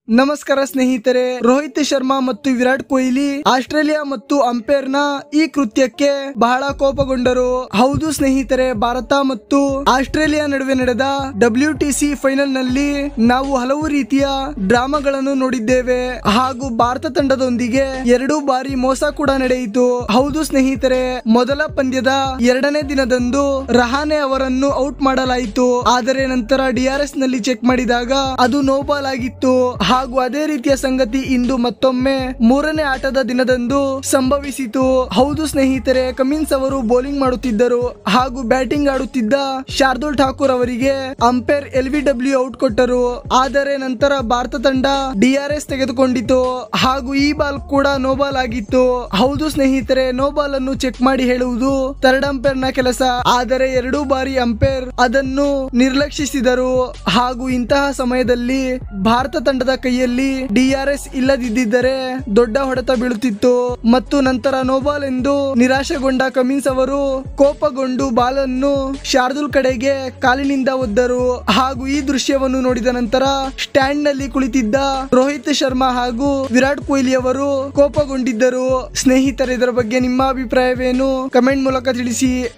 ನಮಸ್ಕಾರ ಸ್ನೇಹಿತರೆ ರೋಹಿತ್ ಶರ್ಮಾ ಮತ್ತು ವಿರಾಟ್ ಕೊಹ್ಲಿ ಆಸ್ಟ್ರೇಲಿಯಾ ಮತ್ತು ಅಂಪೈರ್ ನ ಈ ಕೃತ್ಯಕ್ಕೆ ಬಹಳ ಕೋಪಗೊಂಡರು ಹೌದು ಸ್ನೇಹಿತರೆ ಭಾರತ ಮತ್ತು ಆಸ್ಟ್ರೇಲಿಯಾ ನಡುವೆ ನಡೆದ ಡಬ್ಲ್ಯೂ ಟಿ ಸಿ ಫೈನಲ್ ನಲ್ಲಿ ನಾವು ಹಲವು ರೀತಿಯ ಡ್ರಾಮಾಗಳನ್ನು ನೋಡಿದ್ದೇವೆ ಹಾಗೂ ಭಾರತ ತಂಡದೊಂದಿಗೆ ಎರಡು ಬಾರಿ ಮೋಸ ಕೂಡ ನಡೆಯಿತು ಹೌದು ಸ್ನೇಹಿತರೆ ಮೊದಲ ಪಂದ್ಯದ ಎರಡನೇ ದಿನದಂದು ರಹಾನೆ ಅವರನ್ನು ಔಟ್ ಮಾಡಲಾಯಿತು ಆದರೆ ನಂತರ ಡಿಆರ್ಎಸ್ ನಲ್ಲಿ ಚೆಕ್ ಮಾಡಿದಾಗ ಅದು ನೋ ಬಾಲ್ ಆಗಿತ್ತು ಹಾಗೂ ಅದೇ ರೀತಿಯ ಸಂಗತಿ ಇಂದು ಮತ್ತೊಮ್ಮೆ ಮೂರನೇ ಆಟದ ದಿನದಂದು ಸಂಭವಿಸಿತು ಹೌದು ಸ್ನೇಹಿತರೆ ಕಮಿನ್ಸ್ ಅವರು ಬೌಲಿಂಗ್ ಮಾಡುತ್ತಿದ್ದರು ಹಾಗೂ ಬ್ಯಾಟಿಂಗ್ ಆಡುತ್ತಿದ್ದ ಶಾರ್ದುಲ್ ಠಾಕೂರ್ ಅವರಿಗೆ umpire L B W out ಕೊಟ್ಟರು ಆದರೆ ನಂತರ ಭಾರತ ತಂಡ ಡಿಆರ್ಎಸ್ ತೆಗೆದುಕೊಂಡಿತು ಹಾಗೂ ಈ ಬಾಲ್ ಕೂಡ ನೋ ಬಾಲ್ ಆಗಿತ್ತು ಹೌದು ಸ್ನೇಹಿತರೆ ನೋ ಬಾಲ್ ಅನ್ನು ಚೆಕ್ ಮಾಡಿ ಹೇಳುವುದು ಥರ್ಡ್ ಅಂಪೈರ್ ನ ಕೆಲಸ ಆದರೆ ಎರಡೂ ಬಾರಿ ಅಂಪೈರ್ ಅದನ್ನು ನಿರ್ಲಕ್ಷಿಸಿದರು ಹಾಗೂ ಇಂತಹ ಸಮಯದಲ್ಲಿ ಭಾರತ ತಂಡದ ಕೈಯಲ್ಲಿ ಡಿಆರ್ಎಸ್ ಇಲ್ಲದಿದ್ದರೆ ದೊಡ್ಡ ಹೊಡೆತ ಬೀಳುತ್ತಿತ್ತು ಮತ್ತು ನಂತರ ನೋಬಾಲ್ ಎಂದು ನಿರಾಶೆಗೊಂಡ ಕಮಿನ್ಸ್ ಅವರು ಕೋಪಗೊಂಡು ಬಾಲ್ ಅನ್ನು ಶಾರ್ದುಲ್ ಕಡೆಗೆ ಕಾಲಿನಿಂದ ಒದ್ದರು ಹಾಗೂ ಈ ದೃಶ್ಯವನ್ನು ನೋಡಿದ ನಂತರ ಸ್ಟ್ಯಾಂಡ್ ನಲ್ಲಿ ಕುಳಿತಿದ್ದ ರೋಹಿತ್ ಶರ್ಮಾ ಹಾಗೂ ವಿರಾಟ್ ಕೊಹ್ಲಿ ಅವರು ಕೋಪಗೊಂಡಿದ್ದರು ಸ್ನೇಹಿತರೆ ಇದರ ಬಗ್ಗೆ ನಿಮ್ಮ ಅಭಿಪ್ರಾಯವೇನು ಕಮೆಂಟ್ ಮೂಲಕ ತಿಳಿಸಿ